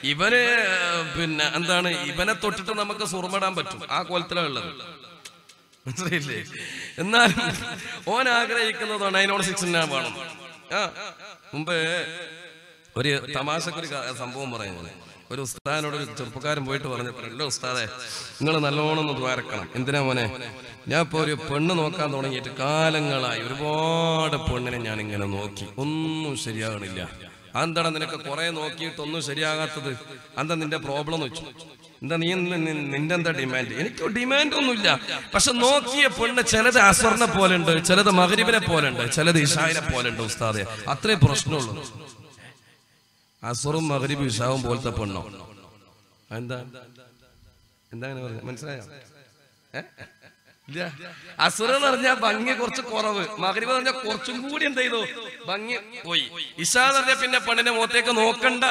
ഇവന് പിന്നെ എന്താണ് ഇവനെ തൊട്ടിട്ട് നമുക്ക് സുറമിടാൻ പറ്റും ആ കോലത്തിലാണ് ഉള്ളത് മനസ്സിലായില്ലേ എന്നാലും ഓൻ ആഗ്രഹിക്കുന്നതാണ് അതിനോട് സിക്സ് വേണം ആ മുമ്പ് ഒരു തമാശക്കൊരു ക- സംഭവം പറയുന്നത് ഒരു ഉസ്താദിനോട് ഒരു ചെറുപ്പക്കാരൻ പോയിട്ട് പറഞ്ഞപ്പോഴല്ലോ ഉസ്താദെ നിങ്ങൾ നല്ലോണം ഒന്ന് ദ്വാരക്കണം എന്തിനാ മോനെ ഞാൻ ഇപ്പോൾ ഒരു പെണ്ണ് നോക്കാൻ തുടങ്ങിയിട്ട് കാലങ്ങളായി ഒരുപാട് പെണ്ണിനെ ഞാൻ ഇങ്ങനെ നോക്കി ഒന്നും ശരിയാകണില്ല അതെന്താണ് നിനക്ക് കുറെ നോക്കിയിട്ടൊന്നും ശരിയാകാത്തത് എന്താ നിന്റെ പ്രോബ്ലം എന്ന് വെച്ചു എന്താ നീ നി- നി- നിന്റെ എന്താ ഡിമാൻഡ് എനിക്ക് ഡിമാൻഡ് ഒന്നുമില്ല പക്ഷെ നോക്കിയ പെണ്ണ് ചിലത് അസ്വർണ പോലെ ഉണ്ട് ചിലത് മകരിബിനെ പോലെ ഉണ്ട് ചിലത് ഇഷായിനെ പോലെ ഉണ്ട് ഉസ്താദെ അത്രേ പ്രശ്നമുള്ളൂ അസുറും മകരിബ് ഇഷാവും പോലത്തെ പെണ്ണോ എന്താ എന്താ അങ്ങനെ പറഞ്ഞ മനസ്സിലായോ ഏ? ഇല്ല അസുർ എന്ന് പറഞ്ഞാൽ ഭംഗി കുറച്ച് കുറവ് മകരിബ് എന്ന് പറഞ്ഞാൽ കുറച്ചും കൂടി എന്ത് ചെയ്തു ഭംഗി പോയി ഇഷ എന്ന് പറഞ്ഞാൽ പിന്നെ പെണ്ണിന്റെ മുഖത്തേക്ക് നോക്കണ്ട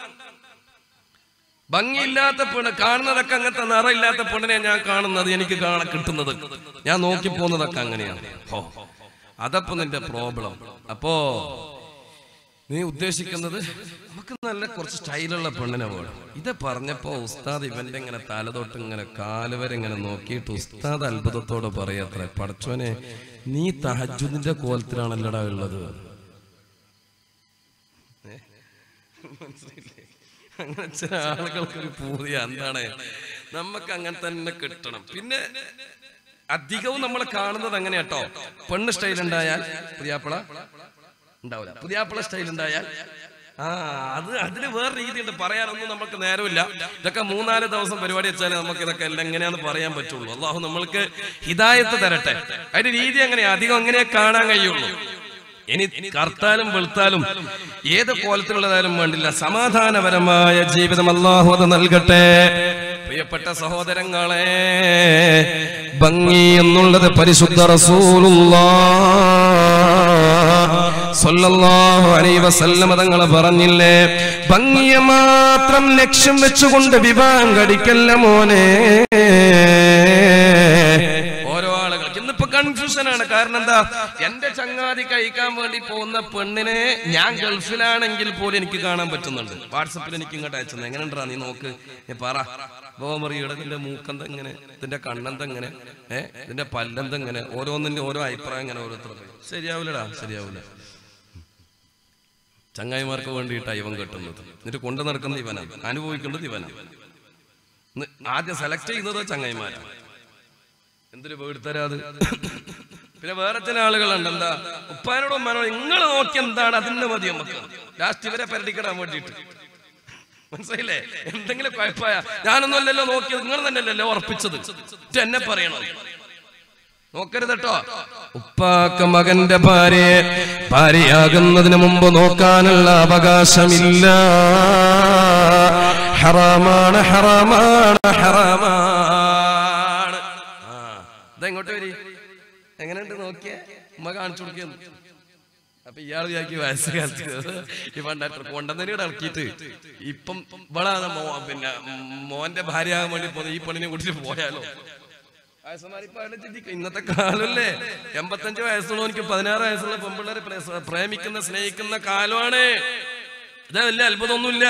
ഭംഗിയില്ലാത്ത പെണ്ണ് കാണുന്നതൊക്കെ അങ്ങനത്തെ നിറയില്ലാത്ത പെണ്ണിനെ ഞാൻ കാണുന്നത് എനിക്ക് കാണാൻ കിട്ടുന്നത് ഞാൻ നോക്കി പോകുന്നതൊക്കെ അങ്ങനെയാണ് ഓ അതപ്പോ നിന്റെ പ്രോബ്ലം അപ്പോ നീ ഉദ്ദേശിക്കുന്നത് നമുക്ക് നല്ല കുറച്ച് സ്റ്റൈലുള്ള പെണ്ണിനെ വേണം ഇത് പറഞ്ഞപ്പോ ഉസ്താദ് ഇവന്റെ ഇങ്ങനെ തലതൊട്ട് ഇങ്ങനെ കാലുവരെ ഇങ്ങനെ നോക്കിയിട്ട് ഉസ്താദ് അത്ഭുതത്തോടെ പറയത്രേ പടച്ചോനെ നീ തഹജുദിന്റെ കോലത്തിലാണല്ലടാ ഉള്ളത് ഏ? മനസ്സിലായില്ലേ? അങ്ങനെ ചില ആളുകൾക്ക് ഒരു പൂതി എന്താണ് നമുക്ക് അങ്ങനെ തന്നെ കിട്ടണം പിന്നെ അധികവും നമ്മൾ കാണുന്നത് അങ്ങനെയാട്ടോ പെണ്ണ് സ്റ്റൈൽ ഉണ്ടായാൽ പുതിയാപ്പിള ഉണ്ടാവില്ല പുതിയാപ്പിള സ്റ്റൈൽ ഉണ്ടായാൽ ആ അത് അതിന് വേറെ രീതിയുണ്ട് പറയാനൊന്നും നമുക്ക് നേരമില്ല ഇതൊക്കെ മൂന്നാല് ദിവസം പരിപാടി വെച്ചാൽ നമുക്ക് ഇതൊക്കെ എല്ലാം എങ്ങനെയാന്ന് പറയാൻ പറ്റുള്ളൂ അള്ളാഹു നമ്മൾക്ക് ഹിദായത്ത് തരട്ടെ അതിന്റെ രീതി എങ്ങനെയാ അധികം എങ്ങനെയാ കാണാൻ കഴിയുള്ളൂ ഇനി കർത്താലും വെളുത്താലും ഏത് കോലത്തിലുള്ളതായാലും വേണ്ടില്ല സമാധാനപരമായ ജീവിതം അള്ളാഹു അത് നൽകട്ടെ പ്രിയപ്പെട്ട സഹോദരങ്ങളെ ഭംഗി എന്നുള്ളത് പരിശുദ്ധ റസൂലുള്ള സല്ലല്ലാഹു അലൈഹി വസല്ലമ തങ്ങൾ പറഞ്ഞില്ലേ ഭംഗിയെ മാത്രം ലക്ഷ്യം വെച്ചുകൊണ്ട് വിവാഹം കടിക്കല്ല മോനെ ഓരോ ആളുകൾക്ക് ഇന്നിപ്പോ കൺഫ്യൂഷൻ ആണ് കാരണം എന്താ എന്റെ ചങ്ങാതി കഴിക്കാൻ വേണ്ടി പോകുന്ന പെണ്ണിനെ ഞാൻ ഗൾഫിലാണെങ്കിൽ പോലും എനിക്ക് കാണാൻ പറ്റുന്നുണ്ട് വാട്സപ്പിൽ എനിക്ക് ഇങ്ങോട്ട് അയച്ചത് എങ്ങനെയുണ്ടാ നീ നോക്ക് നീ പറ ഗോമറിയുടെ ഇതിന്റെ മൂക്കെന്ത എങ്ങനെ ഇതിന്റെ കണ്ണെന്ത എങ്ങനെ ഏഹ് ഇതിന്റെ പല്ലെന്ത എങ്ങനെ ഓരോന്നിന്റെ ഓരോ അഭിപ്രായം ഇങ്ങനെ ഓരോരുത്തർ ശരിയാവില്ലടാ ശരിയാവില്ല ചങ്ങായിമാർക്ക് വേണ്ടിയിട്ടാണ് ഇവൻ കെട്ടുന്നത് എന്നിട്ട് കൊണ്ടു നടക്കുന്നത് ഇവനാണ് അനുഭവിക്കേണ്ടത് ഇവനാണ് ഇന്ന് ആദ്യം സെലക്ട് ചെയ്യുന്നത് ചങ്ങായിമാരാണ് എന്തൊരു വീഴ്ത്തരാത് പിന്നെ വേറെ ചില ആളുകളുണ്ട് എന്താ ഉപ്പാനോടും ഉമ്മാനോടും നിങ്ങൾ നോക്കി എന്താണ് അതിന് മതി നമുക്ക് ലാസ്റ്റ് ഇവരെ പരടിക്കിടാൻ വേണ്ടിയിട്ട് മനസ്സിലായില്ലേ എന്തെങ്കിലും കുഴപ്പമായ ഞാനൊന്നുമല്ലല്ലോ നോക്കിയത് നിങ്ങൾ തന്നെയല്ലല്ലോ ഉറപ്പിച്ചത് ഇത് എന്നെ പറയണം നോക്കരുത് കേട്ടോ ഉപ്പാക്ക മകന്റെ ഭാര്യയെ ഭാര്യയാകുന്നതിന് മുമ്പ് നോക്കാനുള്ള അവകാശമില്ല ഹറാമാണ് ഹറാമാണ് ഹറാമാണ് ആ ഇതെങ്ങോട്ട് വരി എങ്ങനെയുണ്ട് നോക്കിയേ ഉമ്മ കാണിച്ചു കൊടുക്കുന്നു അപ്പൊ ഇയാൾ വിചാരിക്കും വയസ്സ് കാലത്ത് ഈ പണ്ടായിട്ട് കൊണ്ടുവന്നതിന് ഇറക്കിയിട്ട് ഇപ്പം ഇവളാണ് മോ പിന്നെ മോന്റെ ഭാര്യയാകാൻ വേണ്ടി പോകുന്നത് ഈ പെണ്ണിനെ കൂട്ടിട്ട് പോയാലോ വയസ്സന്മാര് ഇപ്പൊ അതിനെ ചിന്തിക്കും. ഇന്നത്തെ കാലല്ലേ എൺപത്തഞ്ച് വയസ്സുള്ള എനിക്ക് പതിനാറ് വയസ്സുള്ള പെൺപിള്ളേരെ പ്രേ- പ്രേമിക്കുന്ന സ്നേഹിക്കുന്ന കാലമാണ് ഇത് വലിയ അത്ഭുതമൊന്നുമില്ല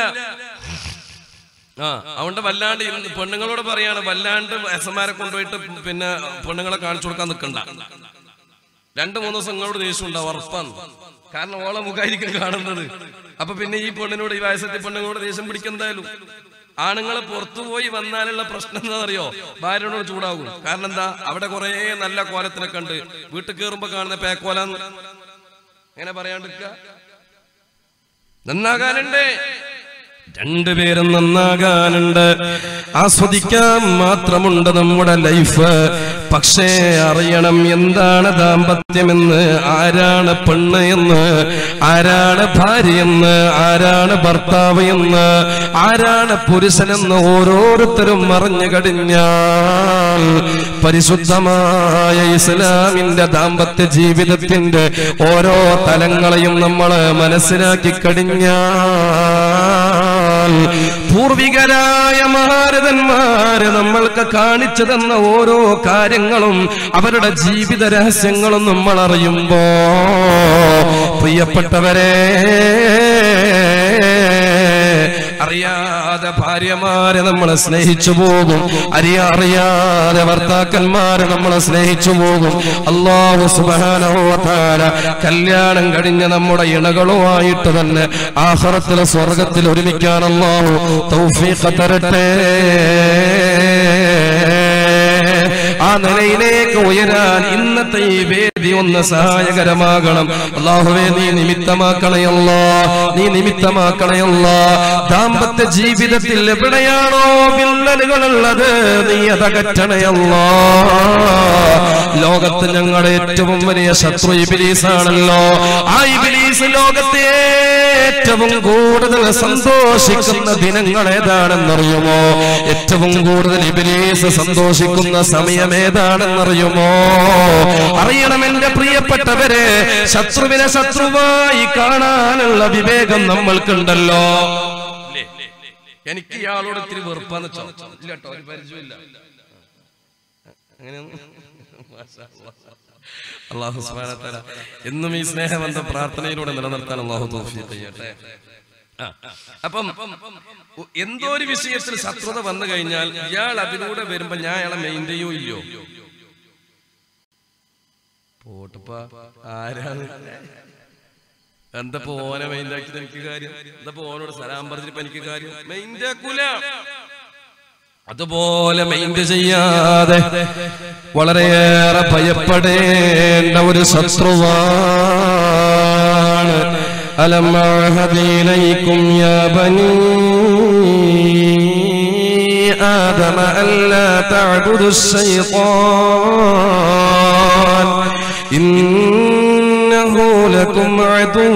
ആ അതുകൊണ്ട് വല്ലാണ്ട് ഇന്ന് പെണ്ണുങ്ങളോട് പറയാണ് വല്ലാണ്ട് വയസ്സന്മാരെ കൊണ്ടുപോയിട്ട് പിന്നെ പെണ്ണുങ്ങളെ കാണിച്ചു കൊടുക്കാൻ നിൽക്കണ്ട രണ്ട് മൂന്ന് ദിവസം നിങ്ങളോട് ദേഷ്യം ഉണ്ടാവും ഉറപ്പാണ് കാരണം ഓളെ മുഖായിരിക്കും കാണുന്നത് അപ്പൊ പിന്നെ ഈ പെണ്ണിനോട് ഈ വയസ്സത്തെ പെണ്ണുങ്ങളോട് ദേഷ്യം പിടിക്കുന്നതായാലും ആണുങ്ങൾ പുറത്തുപോയി വന്നാലുള്ള പ്രശ്നം എന്താ അറിയോ ഭാര്യനോട് ചൂടാകും കാരണം എന്താ അവിടെ കുറെ നല്ല കോലത്തിനെ കണ്ട് വീട്ടിൽ കയറുമ്പോ കാണുന്ന പേക്കോലാന്ന് എങ്ങനെ പറയാണ്ടിരിക്ക നന്നാകാനുണ്ട് രണ്ടുപേരും നന്നാകാനുണ്ട് ആസ്വദിക്കാൻ മാത്രമുണ്ട് നമ്മുടെ ലൈഫ് പക്ഷേ അറിയണം എന്താണ് ദാമ്പത്യമെന്ന് ആരാണ് പെണ്ണ് എന്ന് ആരാണ് ഭാര്യ എന്ന് ആരാണ് ഭർത്താവ് എന്ന് ആരാണ് പുരുഷനെന്ന് ഓരോരുത്തരും അറിഞ്ഞു കഴിഞ്ഞാൽ പരിശുദ്ധമായ ഇസ്ലാമിന്റെ ദാമ്പത്യ ജീവിതത്തിന്റെ ഓരോ തലങ്ങളെയും നമ്മൾ മനസ്സിലാക്കി കഴിഞ്ഞാൽ പൂർവികരായ ഭാരതന്മാര് നമ്മൾക്ക് കാണിച്ചു തന്ന ഓരോ കാര്യങ്ങളും അവരുടെ ജീവിത രഹസ്യങ്ങളും നമ്മൾ അറിയുമ്പോ പ്രിയപ്പെട്ടവരെ അറിയാതെ ഭാര്യമാരെ നമ്മളെ സ്നേഹിച്ചു പോകും അറിയാ അറിയാതെ ഭർത്താക്കന്മാരെ നമ്മളെ സ്നേഹിച്ചു പോകും അള്ളാഹു സുബാനോത്താര കല്യാണം കഴിഞ്ഞ നമ്മുടെ ഇണകളുമായിട്ട് തന്നെ ആഹ്റത്തിലെ സ്വർഗത്തിൽ ഒരുമിക്കാൻ അള്ളാഹു തൗഫീഖ് തരട്ടെ ആ നിലയിലേക്ക് ഉയരാൻ ഇന്നത്തെ ഈ വേദി ഒന്ന് സഹായകരമാകണം അള്ളാഹുവേ നീ നിമിത്തമാക്കണയല്ല നീ നിമിത്തമാക്കണയല്ല ദാമ്പത്യ ജീവിതത്തിൽ എവിടെയാണോ വിള്ളലുകളുള്ളത് നീ അതകറ്റണയല്ല ലോകത്ത് ഞങ്ങളുടെ ഏറ്റവും വലിയ ശത്രു ഇബിലീസാണല്ലോ ആ ഇബിലീസ് ലോകത്തെ ഏറ്റവും കൂടുതൽ സന്തോഷിക്കുന്ന ദിനങ്ങൾ ഏതാണെന്നറിയുമോ ഏറ്റവും കൂടുതൽ ഇബിലീസ് സന്തോഷിക്കുന്ന സമയം ഏതാണെന്നറിയുമോ അറിയണം എന്റെ പ്രിയപ്പെട്ടവരെ ശത്രുവിനെ ശത്രുവായി കാണാനുള്ള വിവേകം നമ്മൾക്കുണ്ടല്ലോ എനിക്ക് ഇയാളോട് ഇത്തിരി വെറുപ്പാന്ന് വെച്ചോ ഇല്ല കേട്ടോ ഒരു പരിചയമില്ല അങ്ങനെയൊന്നും മാഷാ അല്ലാ. അള്ളാഹു സുബ്ഹാനഹു വ തആല എന്നും ഈ സ്നേഹബന്ധം പ്രാർത്ഥനയിലൂടെ നിലനിർത്താൻ അള്ളാഹു തൗഫീഖ് ചെയ്യട്ടെ ആ, അപ്പം എന്തോ ഒരു വിഷയത്തിൽ ശത്രുത വന്നു കഴിഞ്ഞാൽ ഇയാൾ അതിലൂടെ വരുമ്പോ ഞാൻ അയാളെ മെയിൻറ്റെയ്യോ ഇല്ലയോ പോട്ടപ്പ ആരാണ് എന്താ ഓനെ മൈൻഡാക്കിയത് എനിക്ക് കാര്യം എന്താ ഓനോട് സലാം പറഞ്ഞിട്ട് എനിക്ക് കാര്യം മൈൻഡാക്കൂല അതുപോലെ മൈൻഡ് ചെയ്യാതെ വളരെയേറെ ഭയപ്പെടേണ്ട ഒരു ശത്രുവാണ് അലം അഹദീലൈക്കും യാ ബനീ آدم ألا تعبدوا الشيطان إنه لكم عدو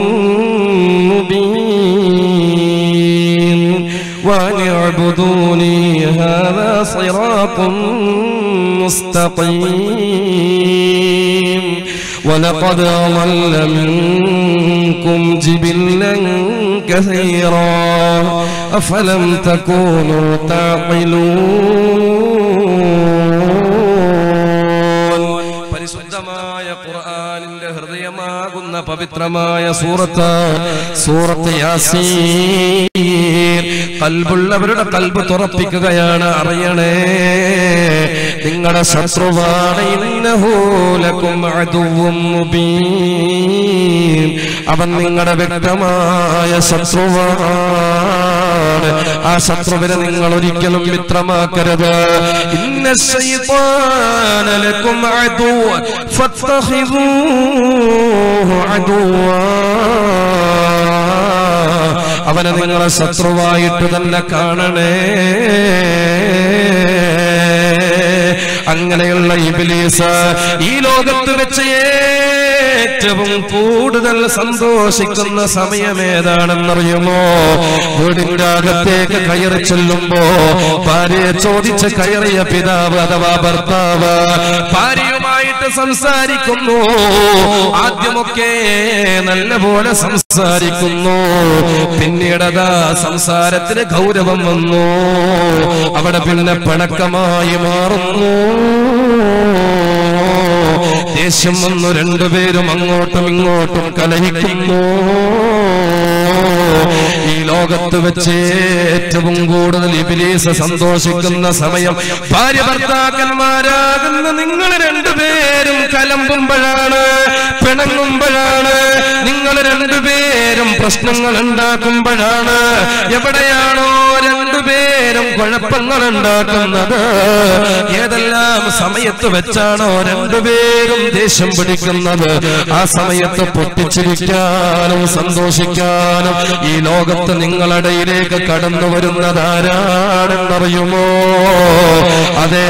مبين وأن اعبدوني هذا صراط مستقيم ولقد أضل منكم جبلا كثيرا أفلم تكونوا تعقلون പരിശുദ്ധമായ ഖുർആനിന്റെ ഹൃദയമാകുന്ന പവിത്രമായ സൂറത്ത് സൂറത്ത് യാസീൻ കൽബുള്ളവരുടെ കൽബ് തുറപ്പിക്കുകയാണ് അറിയണേ നിങ്ങളുടെ ശത്രുവാണ് ഇന്നഹൂലക്കും അദുവ്വും മുബീൻ അവൻ നിങ്ങളുടെ വ്യക്തമായ ശത്രുവാണ് ആ ശത്രുവിനെ നിങ്ങൾ ഒരിക്കലും മിത്രമാക്കരുത് ഇന്ന ശൈത്താന ലക്കും അദുവ്വ ഫത്തഖിദൂഹു അദുവ്വാ അവനെ നിങ്ങളെ ശത്രുവായിട്ട് തന്നെ കാണണേ അങ്ങനെയുള്ള ഇബിലീസ് ഈ ലോകത്ത് വെച്ച് ഏറ്റവും കൂടുതൽ സന്തോഷിക്കുന്ന സമയം ഏതാണെന്നറിയുമോ വീടിന്റെ അകത്തേക്ക് കയറി ചെല്ലുമ്പോ ഭാര്യയെ ചോദിച്ച് കയറിയ പിതാവ് അഥവാ ഭർത്താവ് ഭാര്യയുമായിട്ട് സംസാരിക്കുന്നു ആദ്യമൊക്കെ നല്ലപോലെ സംസാരിക്കുന്നു പിന്നീടതാ സംസാരത്തിന് ഗൗരവം വന്നു അവിടെ പിന്നെ പിണക്കമായി മാറുന്നു ദേഷ്യം വന്നു രണ്ടുപേരും അങ്ങോട്ടും ഇങ്ങോട്ടും കലഹിക്കുന്നു ഈ ലോകത്ത് വെച്ച് ഏറ്റവും കൂടുതൽ ഇബിലീസ് സന്തോഷിക്കുന്ന സമയം ഭാര്യ ഭർത്താക്കന്മാരാകുന്ന നിങ്ങൾ രണ്ടുപേരും കലമ്പുമ്പോഴാണ് പിണങ്ങുമ്പോഴാണ് നിങ്ങൾ രണ്ടുപേരും പ്രശ്നങ്ങൾ ഉണ്ടാക്കുമ്പോഴാണ് എവിടെയാണോ രണ്ടുപേരും കുഴപ്പങ്ങൾ ഉണ്ടാക്കുന്നത് ഏതെല്ലാം സമയത്ത് വെച്ചാണോ രണ്ടുപേരും ദേഷ്യം പിടിക്കുന്നത് ആ സമയത്ത് പൊട്ടിച്ചിരിക്കാനും സന്തോഷിക്കാനും ഈ ലോകത്ത് നിങ്ങളിടയിലേക്ക് കടന്നു വരുന്നത് ആരാണെന്നറിയുമോ അതേ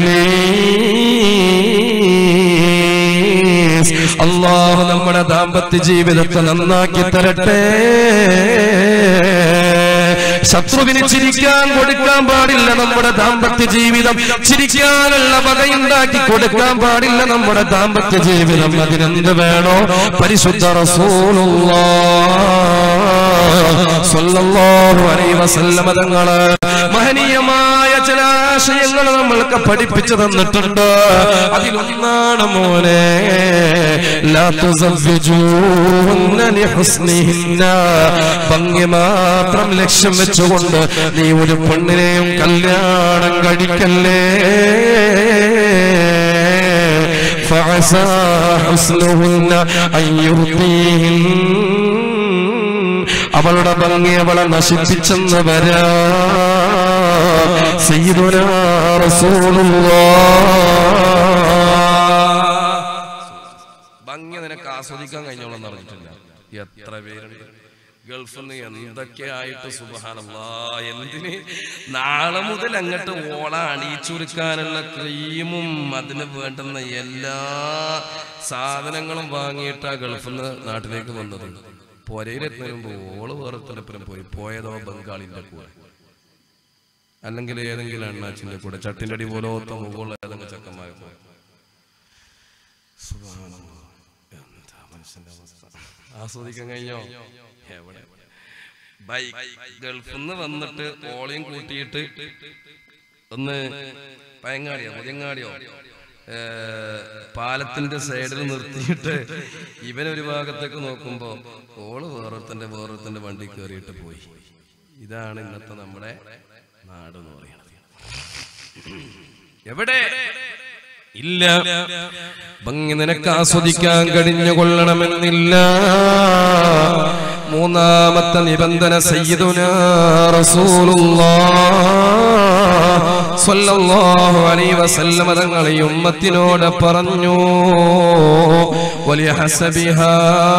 ഇബിലീസ് അള്ളാഹു നമ്മുടെ ദാമ്പത്യ ജീവിതത്തെ നന്നാക്കി തരട്ടെ ശത്രുവിന് ചിരിക്കാൻ കൊടുക്കാൻ പാടില്ല നമ്മുടെ ദാമ്പത്യ ജീവിതം ചിരിക്കാനുള്ള വകയുണ്ടാക്കി കൊടുക്കാൻ പാടില്ല നമ്മുടെ ദാമ്പത്യ ജീവിതം അതിനെന്ത് വേണോ പരിശുദ്ധ റസൂലുള്ള സ്വല്ലല്ലാഹു അലൈഹി വസല്ലമ തങ്ങള് മഹനീയമായ ചില ആശയങ്ങൾ നമ്മൾക്ക് പഠിപ്പിച്ചു തന്നിട്ടുണ്ട് അതിലൊന്നാണ് മോനെ ലാ തുസവ്വിജൂന്ന ലിഹുസ്നിഹിന്ന ഭംഗി മാത്രം ലക്ഷ്യം വെച്ചുകൊണ്ട് നീ ഒരു പെണ്ണിനെയും കല്യാണം കഴിക്കല്ലേ فعسى حسنهن أن يرضيهن അവളുടെ ഭംഗി അവളെ നശിപ്പിച്ചെന്ന് വരാ സയ്യിദുനാ റസൂലുള്ളാഹ് ഭംഗി നിനക്ക് ആസ്വദിക്കാൻ കഴിഞ്ഞോളെന്ന് അറിഞ്ഞിട്ടില്ല എത്ര പേരുണ്ട് ഗൾഫിൽ നിന്ന് എന്തൊക്കെയായിട്ട് സുബഹാനല്ലാ എന്തിന് നാളെ മുതൽ അങ്ങോട്ട് ഓള അണിയിച്ചൊരുക്കാനുള്ള ക്രീമും അതിന് വേണ്ടുന്ന എല്ലാ സാധനങ്ങളും വാങ്ങിയിട്ട് ആ ഗൾഫിൽ നിന്ന് നാട്ടിലേക്ക് വന്നത് പൊരയിലെത്തുന്നതിന് മുമ്പ് ഓള് വേറൊരുത്തരപ്പുരം പോയി പോയതോ ബംഗാളിന്റെ കൂടെ അല്ലെങ്കിൽ ഏതെങ്കിലും അണ്ണാച്ചിന്റെ കൂടെ ചട്ടിന്റെ അടി പോലത്തെ മുകളിൽ ഏതെങ്കിലും ചക്കന്മാരെ പോയി സുബ്ഹാനല്ലാഹ്. എന്താ മനുഷ്യന്റെ അവസ്ഥ? ആസ്വദിക്കാൻ കഴിഞ്ഞോ എവിടെ ബൈക്ക് ഗൾഫിൽ നിന്ന് വന്നിട്ട് ഓളയും കൂട്ടിയിട്ട് ഒന്ന് പയങ്ങാടിയോ മുതിയങ്ങാടിയോ ഏ, പാലത്തിന്റെ സൈഡിൽ നിർത്തിയിട്ട് ഇവൻ ഒരു ഭാഗത്തേക്ക് നോക്കുമ്പോ ഓള് വേറൊരുത്തന്റെ വേറൊരുത്തന്റെ വണ്ടി കയറിയിട്ട് പോയി ഇതാണ് ഇന്നത്തെ നമ്മുടെ നാട് എന്ന് പറയുന്നത് എവിടെ ഇല്ല ഭംഗി നിനക്ക് ആസ്വദിക്കാൻ കഴിഞ്ഞു കൊള്ളണമെന്നില്ല മൂന്നാമത്തെ നിബന്ധന സയ്യിദുനാ റസൂലുള്ളാഹ് സ്വല്ലല്ലാഹു അലൈഹി വസല്ലമ തങ്ങൾ ഈ ഉമ്മത്തിനോട് പറഞ്ഞു വലിയ ഹസബിഹാ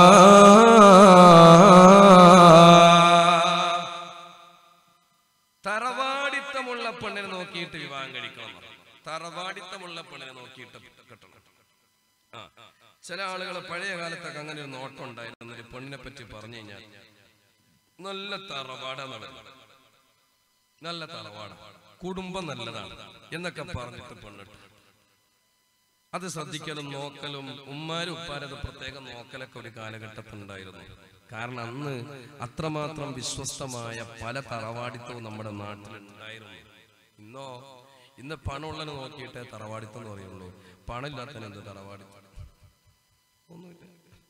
തറവാടിത്തമുള്ള പെണ്ണിനെ നോക്കിയിട്ട് വിവാഹം കഴിക്കണം എന്ന് പറഞ്ഞു. തറവാടിത്തമുള്ള പെണ്ണിനെ നോക്കിയിട്ട് കെട്ടണം ആ ചില ആളുകൾ പഴയ കാലത്തൊക്കെ അങ്ങനെ ഒരു നോട്ടം ഉണ്ടായിരുന്നു ഒരു പെണ്ണിനെ പറ്റി പറഞ്ഞു കഴിഞ്ഞാൽ നല്ല തറവാടാണ് അവര്. നല്ല തറവാട് കുടുംബം നല്ലതാണ് എന്നൊക്കെ പറഞ്ഞിട്ട് പെണ്ണിട്ട് അത് ശ്രദ്ധിക്കലും നോക്കലും ഉമ്മാരും ഉപ്പാരത് പ്രത്യേകം നോക്കലൊക്കെ ഒരു കാലഘട്ടത്തിലുണ്ടായിരുന്നു കാരണം അന്ന് അത്രമാത്രം വിശ്വസ്തമായ പല തറവാടിത്തവും നമ്മുടെ നാട്ടിലുണ്ടായിരുന്നു ഇന്നോ ഇന്ന് പണമുള്ളവനെ നോക്കിയിട്ടേ തറവാടിത്തം എന്ന് പറയുള്ളൂ പണമില്ലാത്തതിന് എന്ത് തറവാടിത്തം ഒന്നുമില്ല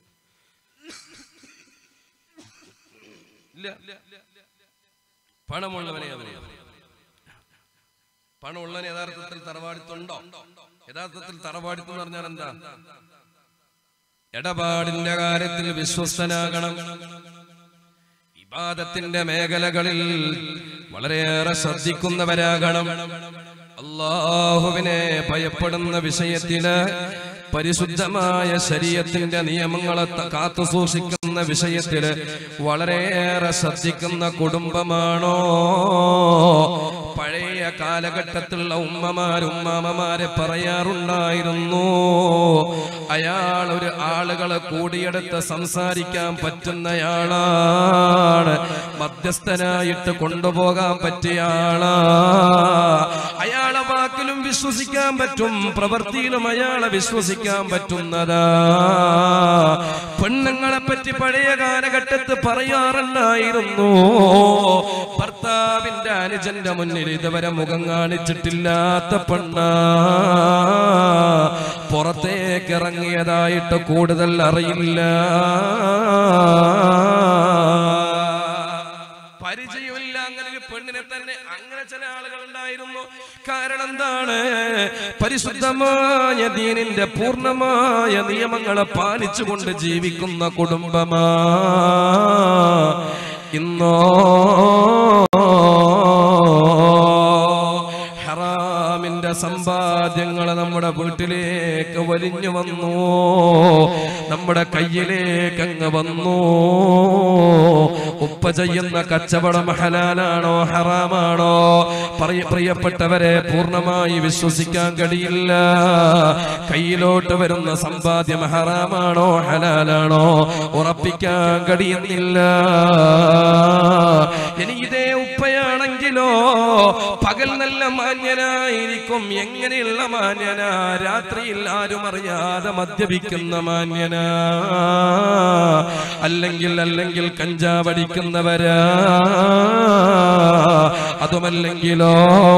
ഇല്ല പണമുള്ളവനെ അറിയാം പണമുള്ളവന് യഥാർത്ഥത്തിൽ തറവാടിത്തുണ്ടോ യഥാർത്ഥത്തിൽ തറവാടിത്തം എന്ന് പറഞ്ഞാൽ എന്താ ഇടപാടിന്റെ കാര്യത്തിൽ വിശ്വസ്തനാകണം വിവാദത്തിന്റെ മേഖലകളിൽ വളരെയേറെ ശ്രദ്ധിക്കുന്നവരാകണം അള്ളാഹുവിനെ ഭയപ്പെടുന്ന വിഷയത്തില് പരിശുദ്ധമായ ശരീരത്തിന്റെ നിയമങ്ങളെ ത- കാത്തു സൂക്ഷിക്കുന്ന വിഷയത്തില് വളരെയേറെ ശ്രദ്ധിക്കുന്ന കുടുംബമാണോ പഴയ കാലഘട്ടത്തിലുള്ള ഉമ്മമാർ ഉമ്മാമമാരെ പറയാറുണ്ടായിരുന്നു അയാൾ ഒരു ആളുകളെ കൂടിയെടുത്ത് സംസാരിക്കാൻ പറ്റുന്നയാളാണ് മധ്യസ്ഥനായിട്ട് കൊണ്ടുപോകാൻ പറ്റിയ ആളാ അയാളെ വാക്കിലും വിശ്വസിക്കാൻ പറ്റും പ്രവൃത്തിയിലും അയാളെ വിശ്വസിക്കാൻ പറ്റുന്നതാ പെണ്ണുങ്ങളെ പറ്റി പഴയ കാലഘട്ടത്ത് പറയാറുണ്ടായിരുന്നു ഭർത്താവിന്റെ അനുജന്റെ മുന്നിൽ ഇതുവരെ മുഖം കാണിച്ചിട്ടില്ലാത്ത പെണ്ണ പുറത്തേക്ക് ഇറങ്ങിയതായിട്ട് കൂടുതൽ അറിയില്ല പരിചയമില്ല അങ്ങനെ ഒരു പെണ്ണിനെ തന്നെ അങ്ങനെ ചില ആളുകൾ ഉണ്ടായിരുന്നു കാരണം എന്താണ് പരിശുദ്ധമായ ദീനിന്റെ പൂർണ്ണമായ നിയമങ്ങളെ പാലിച്ചുകൊണ്ട് ജീവിക്കുന്ന കുടുംബമാ ഇന്നോ ഹറാമിന്റെ സമ്പാദ്യങ്ങൾ നമ്മുടെ വീട്ടിലേക്ക് വലിഞ്ഞു വന്നു നമ്മുടെ കയ്യിലേക്ക് അങ്ങ് വന്നു ഉപ്പ ഉപ്പ ചെയ്യുന്ന കച്ചവടം ഹലാലാണോ ഹറാമാണോ പറയ- പ്രിയപ്പെട്ടവരെ പൂർണ്ണമായി വിശ്വസിക്കാൻ കഴിയില്ല കയ്യിലോട്ട് വരുന്ന സമ്പാദ്യം ഹറാമാണോ ഹലാലാണോ ഉറപ്പിക്കാൻ കഴിയുന്നില്ല ഇനി ഇതേ ഉപ്പയാണെങ്കിലോ പകൽ നല്ല മാന്യനായിരിക്കും എങ്ങനെയുള്ള മാന്യനാ രാത്രിയിൽ ആരും അറിയാതെ മദ്യപിക്കുന്ന മാന്യനാ അല്ലെങ്കിൽ അല്ലെങ്കിൽ കഞ്ചാവടിക്കുന്നവരാ അതുമല്ലെങ്കിലോ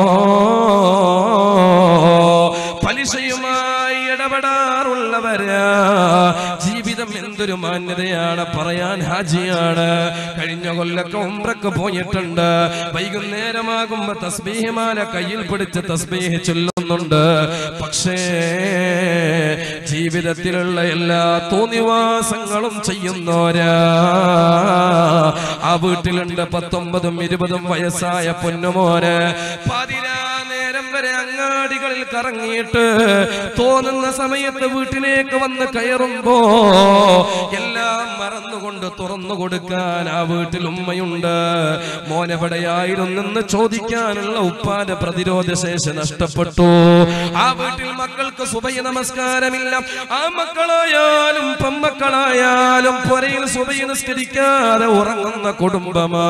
പലിശയുമായി ഇടപെടാറുള്ളവരാ ജീവിതം എന്തൊരു മാന്യതയാണ് പറയാൻ ഹാജിയാണ് കഴിഞ്ഞ കൊല്ലൊക്കെ ഉംറക്ക് പോയിട്ടുണ്ട് വൈകുന്നേരമാകുമ്പോ തസ്ബീഹിമാല കയ്യിൽ പിടിച്ച് തസ്ബീഹ് ചൊല്ലുന്നുണ്ട് പക്ഷേ ജീവിതത്തിലുള്ള എല്ലാ തോന്നിവാസങ്ങളും ചെയ്യുന്നോരാ ആ വീട്ടിലുണ്ട് പത്തൊമ്പതും ഇരുപതും വയസ്സായ പൊന്നുമോന് പാതിരാ നേരം വരെ അങ്ങാടികളിൽ കറങ്ങിയിട്ട് തോന്നുന്ന സമയത്ത് വീട്ടിലേക്ക് വന്ന് കയറുമ്പോ എല്ലാം മറന്നുകൊണ്ട് തുറന്നു കൊടുക്കാൻ ആ വീട്ടിൽ ഉമ്മയുണ്ട് മോനെവിടെയായിരുന്നെന്ന് ചോദിക്കാനുള്ള ഉപ്പാന്റെ പ്രതിരോധ ശേഷി നഷ്ടപ്പെട്ടു ആ വീട്ടിൽ മക്കൾക്ക് സുബൈ നമസ്കാരമില്ല ആ മക്കളായാലും പെമ്മക്കളായാലും പുരയിൽ സുബൈ നിസ്കരിക്കാതെ ഉറങ്ങുന്ന കുടുംബമാ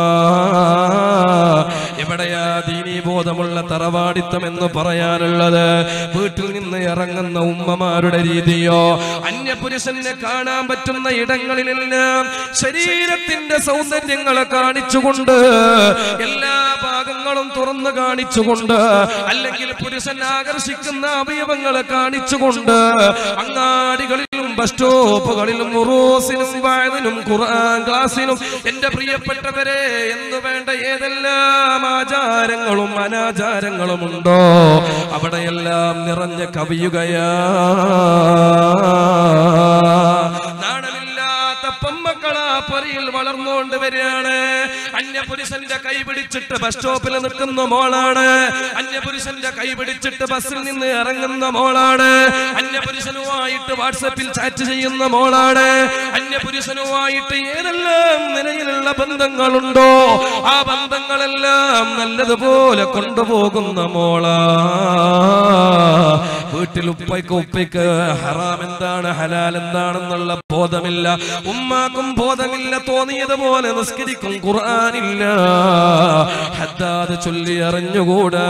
എവിടെയാ ദീനീ ബോധമുള്ള തറവാടിത്തം എന്ന് പറയാനുള്ളത് വീട്ടിൽ നിന്ന് ഇറങ്ങുന്ന ഉമ്മമാരുടെ രീതിയോ അന്യപുരുഷനെ കാണാൻ പറ്റുന്ന ഇടങ്ങളിലെല്ലാം ശരീരത്തിന്റെ സൗന്ദര്യങ്ങളെ കാണിച്ചുകൊണ്ട് എല്ലാ ഭാഗങ്ങളും തുറന്നു കാണിച്ചുകൊണ്ട് അല്ലെങ്കിൽ പുരുഷൻ ആകർഷിക്കുന്ന അവയവങ്ങളെ കാണിച്ചുകൊണ്ട് അങ്ങാടികളിലും ബസ് സ്റ്റോപ്പുകളിലും ഉറൂസിനും വായതിനും ഖുർആൻ ക്ലാസ്സിനും എന്റെ പ്രിയപ്പെട്ടവരെ എന്ന് വേണ്ട ഏതെല്ലാം ആചാരങ്ങളും അനാചാരങ്ങളും ഉണ്ടോ അവിടെയെല്ലാം നിറഞ്ഞ കവിയുകയാ നാണമില്ലാത്ത പെമ്മക്കളാ പൊരയിൽ വളർന്നുകൊണ്ട് വരികയാണ് അന്യപുരുഷന്റെ കൈ പിടിച്ചിട്ട് ബസ് സ്റ്റോപ്പിൽ നിൽക്കുന്ന മോളാണ് അന്യപുരുഷന്റെ കൈ പിടിച്ചിട്ട് ബസ്സിൽ നിന്ന് ഇറങ്ങുന്ന മോളാണ് അന്യപുരുഷനുമായിട്ട് വാട്സപ്പിൽ ചാറ്റ് ചെയ്യുന്ന മോളാണ് അന്യപുരുഷനുമായിട്ട് ഏതെല്ലാം നിലയിലുള്ള ബന്ധങ്ങളുണ്ടോ ആ ബന്ധങ്ങളെല്ലാം നല്ലതുപോലെ കൊണ്ടുപോകുന്ന മോളാ വീട്ടിൽ ഉപ്പയ്ക്ക് ഉപ്പയ്ക്ക് ഹറാം എന്താണ് ഹലാൽ എന്താണെന്നുള്ള ബോധമില്ല ഉമ്മാക്കും ബോധമില്ല തോന്നിയതുപോലെ നിസ്കരിക്കും ഖുർആനില്ല ഹദ്ദാദ് ചൊല്ലി അറിഞ്ഞുകൂടാ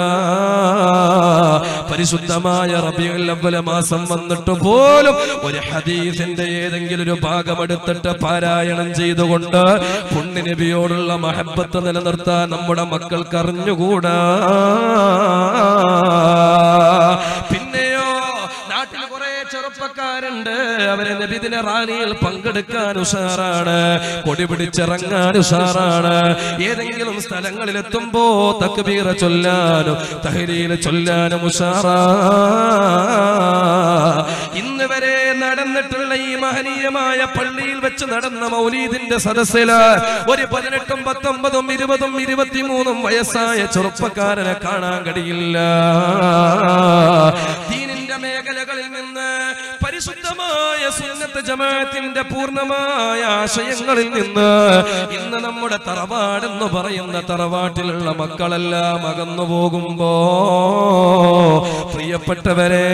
പരിശുദ്ധമായ റബിയുൽ അവ്വല മാസം വന്നിട്ട് പോലും ഒരു ഹദീസിന്റെ ഏതെങ്കിലും ഒരു ഭാഗം എടുത്തിട്ട് പാരായണം ചെയ്തുകൊണ്ട് പുണ്യ നബിയോടുള്ള മഹബത്ത് നിലനിർത്താൻ നമ്മുടെ മക്കൾക്ക് അറിഞ്ഞുകൂടാ പിന്നെയോ നാട്ടിൽ കുറെ ചെറുപ്പക്കാരുണ്ട് അവരെ നബിദിന റാലിയിൽ പങ്കെടുക്കാൻ ഉഷാറാണ് കൊടി പിടിച്ചിറങ്ങാൻ ഉഷാറാണ് ഏതെങ്കിലും സ്ഥലങ്ങളിൽ എത്തുമ്പോ തക്ബീറ ചൊല്ലാനും തഹരീല് ചൊല്ലാനും ഉഷാറാ ഇന്ന് വരെ നടന്നിട്ടുള്ള ഈ മഹനീയമായ പള്ളിയിൽ വെച്ച് നടന്ന മൗലീദിന്റെ സദസ്സില് ഒരു പതിനെട്ടും പത്തൊമ്പതും ഇരുപതും ഇരുപത്തിമൂന്നും വയസ്സായ ചെറുപ്പക്കാരനെ കാണാൻ കഴിയില്ല ദീനിന്റെ മേഖലകളിൽ നിന്ന് പരിശുദ്ധമായ സുന്നത്ത് ജമാഅത്തിന്റെ പൂർണ്ണമായ ആശയങ്ങളിൽ നിന്ന് ഇന്ന് നമ്മുടെ തറവാടെന്ന് പറയുന്ന തറവാട്ടിലുള്ള മക്കളെല്ലാം അകന്നു പോകുമ്പോ പ്രിയപ്പെട്ടവരെ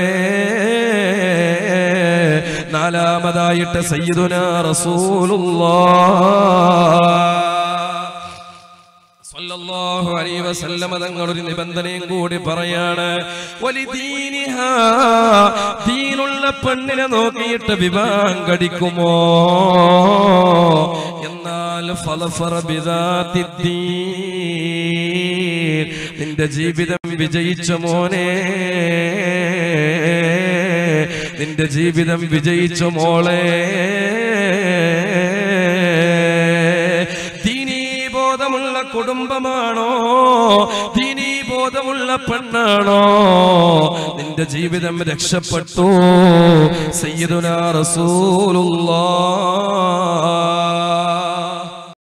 നാലാമതായിട്ട് സയ്യിദുന റസൂലുള്ളാഹ് സല്ലല്ലാഹു അലൈഹി വസല്ലമ തങ്ങൾ ഒരു നിബന്ധനയും കൂടി പറയാണ് വലിദീനിഹാ ദീനുള്ള പെണ്ണിനെ നോക്കിയിട്ട് വിവാഹം കടിക്കുമോ എന്നാൽ ഫലഫറ ബിദാത്തിദ്ദീൻ നിന്റെ ജീവിതം വിജയിച്ച മോനെ നിന്റെ ജീവിതം വിജയിച്ച മോളെ ദീനീ ബോധമുള്ള കുടുംബമാണോ ദീനീ ബോധമുള്ള പെണ്ണാണോ നിന്റെ ജീവിതം രക്ഷപ്പെട്ടു സയ്യിദുനാ റസൂലുള്ളാഹ്